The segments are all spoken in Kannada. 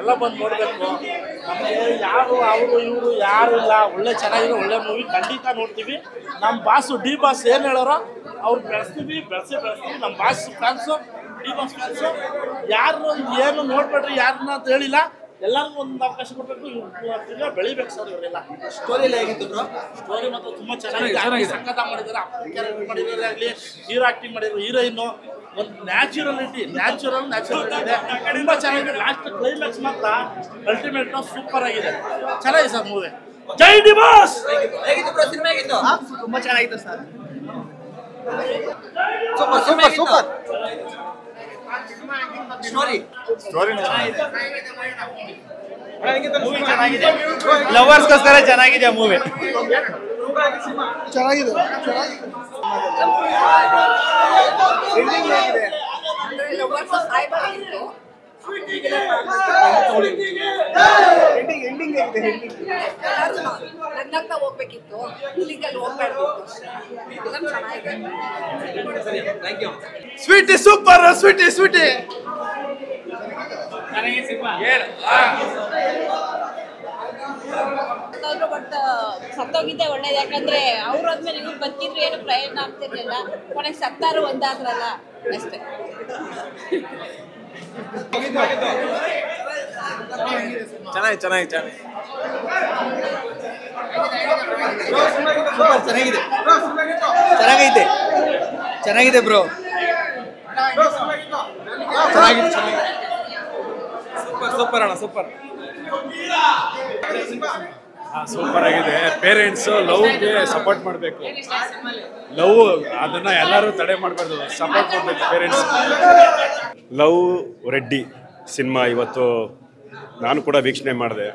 ಎಲ್ಲ ಬಂದು ನೋಡಬೇಕು ನಮಗೆ ಯಾರು ಅವರು ಇವರು ಯಾರು ಇಲ್ಲ ಒಳ್ಳೆ ಚೆನ್ನಾಗಿದೆ ಒಳ್ಳೆ ಮೂವಿ ಖಂಡಿತ ನೋಡ್ತೀವಿ ನಮ್ಮ ಬಾಸು ಡಿ ಬಾಸ್ ಏನು ಹೇಳೋರೋ ಅವ್ರು ಬೆಳೆಸ್ತೀವಿ ಬೆಳೆಸಿ ಬೆಳೆಸ್ತೀವಿ ನಮ್ಮ boss fans D boss fans ಯಾರು ಏನು ನೋಡ್ಬೇಡ್ರಿ ಯಾರನ್ನ ಅಂತ ಹೇಳಿಲ್ಲ ಎಲ್ಲರಿಗೂ ಒಂದು ಅವಕಾಶ ಕೊಡಬೇಕು ಇವ್ರು ಬೆಳಿಬೇಕು ಸರ್ ಇವರೆಲ್ಲ ಸ್ಟೋರಿ ಎಲ್ಲ ಹೇಗಿತ್ತು ಬ್ರೋ ಸ್ಟೋರಿ ಮಾತ್ರ ತುಂಬಾ ಚೆನ್ನಾಗಿದೆ ಸಖತ್ತಾಗಿ ಮಾಡಿದ್ದಾರೆ ಅಪ್ಪನ ಕ್ಯಾರೆಕ್ಟರ್ ಮಾಡಿರೋದೇ ಆಗಲಿ ಹೀರೋ ಆಕ್ಟಿಂಗ್ ಮಾಡಿರೋ ಹೀರೋಯಿನ್ನು ಒಂದು ನ್ಯಾಚುರಲಿಟಿ ನ್ಯಾಚುರಲ್ ನ್ಯಾಚುರಲ್ ಇದೆ ತುಂಬಾ ಚೆನ್ನಾಗಿದೆ ಲಾಸ್ಟ್ ಕ್ಲೈಮ್ಯಾಕ್ಸ್ ಮಾತ್ರ ಅಲ್ಟಿಮೇಟ್ ಸೂಪರ್ ಆಗಿದೆ ಚೆನ್ನಾಗಿದೆ ಸರ್ ಮೂವಿ ಜೈ ಡಿವಾಸ್ ಹೇಗಿತ್ತು ಬ್ರೋ ಸಿನಿಮಾ ಹೇಗಿತ್ತು ತುಂಬಾ ಚೆನ್ನಾಗಿತ್ತು sir super super super story ಲವರ್ಸ್ಗೋಸ್ಕರ ಚೆನ್ನಾಗಿದೆ ಮೂವಿ ಚೆನ್ನಾಗಿದೆ ನಗ್ನಗ್ತಾ ಹೋಗ್ಬೇಕಿತ್ತು ಇಲ್ಲಿಂದಲ್ಲಿ ಹೋಗ್ಬಾರ್ದಿತ್ತು ಫಿಲಮ್ ಚೆನ್ನಾಗಿದೆ thank you sweetie super sweetie sweetie ಸತ್ತೋದ್ರು ಬಟ್ ಸತ್ತೋಗಿದ್ದೆ ಒಳ್ಳೇದು ಯಾಕಂದ್ರೆ ಅವ್ರು ಆದ್ಮೇಲೆ ಇವ್ರು ಬದುಕಿದ್ರು ಏನು ಪ್ರಯೋಜನ ಆಗ್ತಿರ್ಲಿಲ್ಲ ಕೊನೆಗೆ ಸತ್ತಾರು ಒಂದಾದ್ರಲ್ಲ ಅಷ್ಟೇ ಚೆನ್ನಾಗಿ ಚೆನ್ನಾಗಿ ಚೆನ್ನಾಗಿ ಸೂಪರ್ ಚೆನ್ನಾಗಿದೆ ಚೆನ್ನಾಗೈತೆ ಚೆನ್ನಾಗಿದೆ ಬ್ರೋ ಚೆನ್ನಾಗಿದೆ ಸೂಪರ್ ಸೂಪರ್ ಅಣ್ಣ ಸೂಪರ್ ಸೂಪರ್ ಆಗಿದೆ ಪೇರೆಂಟ್ಸು ಲವ್ಗೆ ಸಪೋರ್ಟ್ ಮಾಡಬೇಕು ಲವ್ ಅದನ್ನ ಎಲ್ಲರೂ ತಡೆ ಮಾಡಬಾರ್ದು ಸಪೋರ್ಟ್ ಮಾಡಬೇಕು ಪೇರೆಂಟ್ಸ್ ಲವ್ ರೆಡ್ಡಿ ಸಿನಿಮಾ ಇವತ್ತು ನಾನು ಕೂಡ ವೀಕ್ಷಣೆ ಮಾಡಿದೆ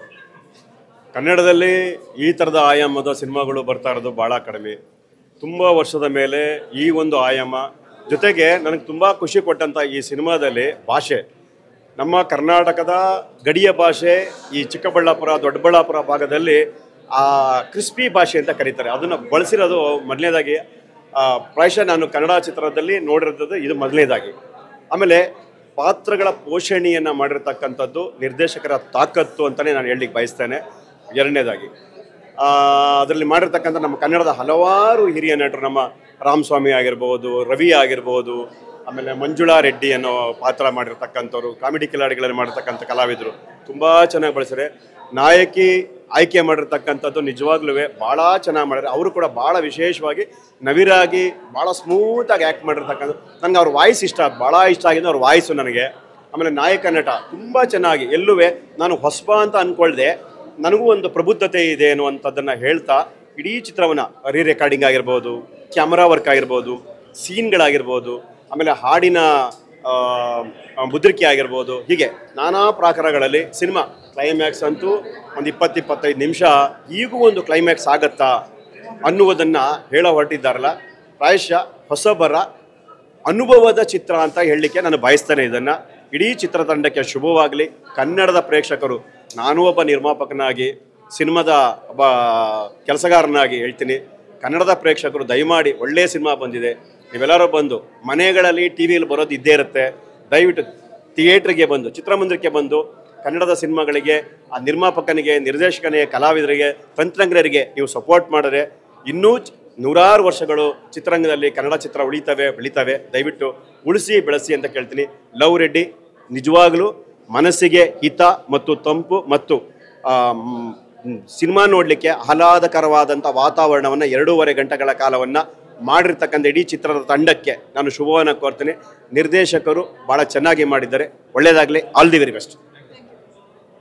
ಕನ್ನಡದಲ್ಲಿ ಈ ಥರದ ಆಯಾಮದ ಸಿನಿಮಾಗಳು ಬರ್ತಾ ಇರೋದು ಭಾಳ ಕಡಿಮೆ ತುಂಬ ವರ್ಷದ ಮೇಲೆ ಈ ಒಂದು ಆಯಾಮ ಜೊತೆಗೆ ನನಗೆ ತುಂಬ ಖುಷಿ ಕೊಟ್ಟಂಥ ಈ ಸಿನಿಮಾದಲ್ಲಿ ಭಾಷೆ ನಮ್ಮ ಕರ್ನಾಟಕದ ಗಡಿಯ ಭಾಷೆ ಈ ಚಿಕ್ಕಬಳ್ಳಾಪುರ ದೊಡ್ಡಬಳ್ಳಾಪುರ ಭಾಗದಲ್ಲಿ ಆ ಕ್ರಿಸ್ಪಿ ಭಾಷೆ ಅಂತ ಕರೀತಾರೆ ಅದನ್ನು ಬಳಸಿರೋದು ಮೊದಲನೇದಾಗಿ ಆ, ಪ್ರಾಯಶಃ ನಾನು ಕನ್ನಡ ಚಿತ್ರದಲ್ಲಿ ನೋಡಿರೋದು ಇದು ಮೊದಲನೇದಾಗಿ ಆಮೇಲೆ ಪಾತ್ರಗಳ ಪೋಷಣೆಯನ್ನು ಮಾಡಿರ್ತಕ್ಕಂಥದ್ದು ನಿರ್ದೇಶಕರ ತಾಕತ್ತು ಅಂತಲೇ ನಾನು ಹೇಳಲಿಕ್ಕೆ ಬಯಸ್ತೇನೆ ಎರಡನೇದಾಗಿ ಅದರಲ್ಲಿ ಮಾಡಿರ್ತಕ್ಕಂಥ ನಮ್ಮ ಕನ್ನಡದ ಹಲವಾರು ಹಿರಿಯ ನಟರು ನಮ್ಮ ರಾಮಸ್ವಾಮಿ ಆಗಿರ್ಬೋದು ರವಿ ಆಗಿರ್ಬೋದು ಆಮೇಲೆ ಮಂಜುಳಾ ರೆಡ್ಡಿ ಅನ್ನೋ ಪಾತ್ರ ಮಾಡಿರ್ತಕ್ಕಂಥವ್ರು ಕಾಮಿಡಿ ಕಿಲಾಡಿಗಳಲ್ಲಿ ಮಾಡಿರ್ತಕ್ಕಂಥ ಕಲಾವಿದರು ತುಂಬ ಚೆನ್ನಾಗಿ ಬಳಸಿದ್ದಾರೆ ನಾಯಕಿ ಆಯ್ಕೆ ಮಾಡಿರ್ತಕ್ಕಂಥದ್ದು ನಿಜವಾಗ್ಲೂ ಭಾಳ ಚೆನ್ನಾಗಿ ಮಾಡಿದ್ದಾರೆ ಅವರು ಕೂಡ ಭಾಳ ವಿಶೇಷವಾಗಿ ನವಿರಾಗಿ ಭಾಳ ಸ್ಮೂತಾಗಿ ಆ್ಯಕ್ಟ್ ಮಾಡಿರ್ತಕ್ಕಂಥ ನನಗೆ ಅವ್ರ ವಾಯ್ಸ್ ಇಷ್ಟ ಭಾಳ ಇಷ್ಟ ಆಗಿದೆ ಅವ್ರ ವಾಯ್ಸು ನನಗೆ ಆಮೇಲೆ ನಾಯಕ ನಟ ತುಂಬ ಚೆನ್ನಾಗಿ ಎಲ್ಲೂ ನಾನು ಹೊಸಬ ಅಂತ ಅಂದ್ಕೊಳ್ದೆ ನನಗೂ ಒಂದು ಪ್ರಬುದ್ಧತೆ ಇದೆ ಅನ್ನುವಂಥದ್ದನ್ನು ಹೇಳ್ತಾ ಇಡೀ ಚಿತ್ರವನ್ನು ರೀ ರೆಕಾರ್ಡಿಂಗ್ ಆಗಿರ್ಬೋದು ಕ್ಯಾಮ್ರಾ ವರ್ಕ್ ಆಗಿರ್ಬೋದು ಸೀನ್ಗಳಾಗಿರ್ಬೋದು ಆಮೇಲೆ ಹಾಡಿನ ಆ, ಮುದ್ರಿಕೆ ಆಗಿರ್ಬೋದು ಹೀಗೆ ನಾನಾ ಪ್ರಾಕಾರಗಳಲ್ಲಿ ಸಿನಿಮಾ ಕ್ಲೈಮ್ಯಾಕ್ಸ್ ಅಂತೂ ಒಂದು ಇಪ್ಪತ್ತು ಇಪ್ಪತ್ತೈದು ನಿಮಿಷ ಈಗೂ ಒಂದು ಕ್ಲೈಮ್ಯಾಕ್ಸ್ ಆಗತ್ತಾ ಅನ್ನುವುದನ್ನು ಹೇಳ ಹೊರಟಿದ್ದಾರಲ್ಲ ಪ್ರಾಯಶಃ ಹೊಸಬರ ಅನುಭವದ ಚಿತ್ರ ಅಂತ ಹೇಳಲಿಕ್ಕೆ ನಾನು ಬಯಸ್ತೇನೆ ಇದನ್ನು ಇಡೀ ಚಿತ್ರತಂಡಕ್ಕೆ ಶುಭವಾಗಲಿ ಕನ್ನಡದ ಪ್ರೇಕ್ಷಕರು ನಾನು ಒಬ್ಬ ನಿರ್ಮಾಪಕನಾಗಿ ಸಿನಿಮಾದ ಒಬ್ಬ ಕೆಲಸಗಾರನಾಗಿ ಹೇಳ್ತೀನಿ ಕನ್ನಡದ ಪ್ರೇಕ್ಷಕರು ದಯಮಾಡಿ ಒಳ್ಳೆಯ ಸಿನಿಮಾ ಬಂದಿದೆ ನೀವೆಲ್ಲರೂ ಬಂದು ಮನೆಗಳಲ್ಲಿ ಟಿ ವಿಯಲ್ಲಿ ಬರೋದು ಇದ್ದೇ ಇರುತ್ತೆ ದಯವಿಟ್ಟು ಥಿಯೇಟ್ರಿಗೆ ಬಂದು ಚಿತ್ರಮಂದಿರಕ್ಕೆ ಬಂದು ಕನ್ನಡದ ಸಿನಿಮಾಗಳಿಗೆ ಆ ನಿರ್ಮಾಪಕನಿಗೆ ನಿರ್ದೇಶಕನಿಗೆ ಕಲಾವಿದರಿಗೆ ತಂತ್ರಜ್ಞರಿಗೆ ನೀವು ಸಪೋರ್ಟ್ ಮಾಡಿದ್ರೆ ಇನ್ನೂ ಚ- ನೂರಾರು ವರ್ಷಗಳು ಚಿತ್ರರಂಗದಲ್ಲಿ ಕನ್ನಡ ಚಿತ್ರ ಉಳಿತವೆ ಬೆಳಿತವೆ ದಯವಿಟ್ಟು ಉಳಿಸಿ ಬೆಳೆಸಿ ಅಂತ ಕೇಳ್ತೀನಿ ಲವ್ ರೆಡ್ಡಿ ನಿಜವಾಗಲೂ ಮನಸ್ಸಿಗೆ ಹಿತ ಮತ್ತು ತಂಪು ಮತ್ತು ಆ, ಮ್, ಮ್, ಸಿನಿಮಾ ನೋಡಲಿಕ್ಕೆ ಆಹ್ಲಾದಕರವಾದಂಥ ವಾತಾವರಣವನ್ನು ಎರಡೂವರೆ ಗಂಟೆಗಳ ಕಾಲವನ್ನು ಮಾಡಿರ್ತಕ್ಕಂಥ ಇಡೀ ಚಿತ್ರದ ತಂಡಕ್ಕೆ ನಾನು ಶುಭವನ್ನು ಕೋರ್ತೀನಿ ನಿರ್ದೇಶಕರು ಭಾಳ ಚೆನ್ನಾಗಿ ಮಾಡಿದ್ದಾರೆ ಒಳ್ಳೆಯದಾಗಲಿ ಆಲ್ ದಿ ವೆರಿ ಬೆಸ್ಟ್